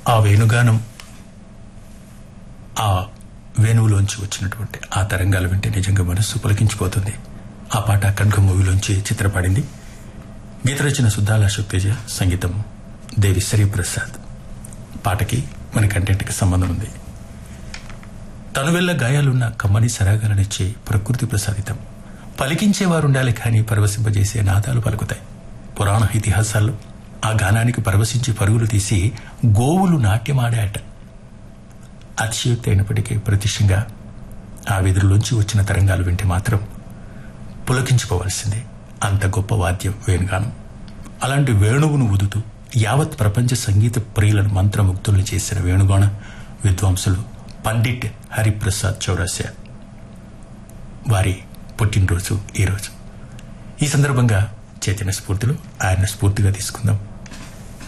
ఆ వేణుగానం ఆ వేణువులోంచి వచ్చినటువంటి ఆ తరంగాలు వింటే నిజంగా మనస్సు పులకించిపోతుంది ఆ పాట కనుక మూవీలోంచి చిత్రపడింది గీత రచన సుద్దాల శక్తిజ సంగీతం దేవి శ్రీప్రసాద్ పాటకి మన కంటెంట్కి సంబంధం ఉంది తనువెల్ల గాయాలున్న కమ్మని సరాగాలనిచ్చే ప్రకృతి ప్రసాదితం పలికించేవారుండాలి కానీ పరవశింపజేసే నాదాలు పలుకుతాయి పురాణ ఇతిహాసాల్లో ఆ గానానికి పరవశించి పరుగులు తీసి గోవులు నాట్యమాడాట అతిశయోక్తి అయినప్పటికీ ప్రత్యక్షంగా ఆ వెదురులోంచి వచ్చిన తరంగాలు వింటే మాత్రం పులకించిపోవలసిందే అంత గొప్ప వాద్యం వేణుగానం అలాంటి వేణువును ఊదుతూ యావత్ ప్రపంచ సంగీత ప్రియులను మంత్రముగ్ధుల్ని చేసిన వేణుగాన విద్వాంసులు పండిట్ హరిప్రసాద్ చౌరాస్య వారి పుట్టినరోజు ఈరోజు ఈ సందర్భంగా చైతన్య స్ఫూర్తిలో ఆయన స్ఫూర్తిగా తీసుకుందాం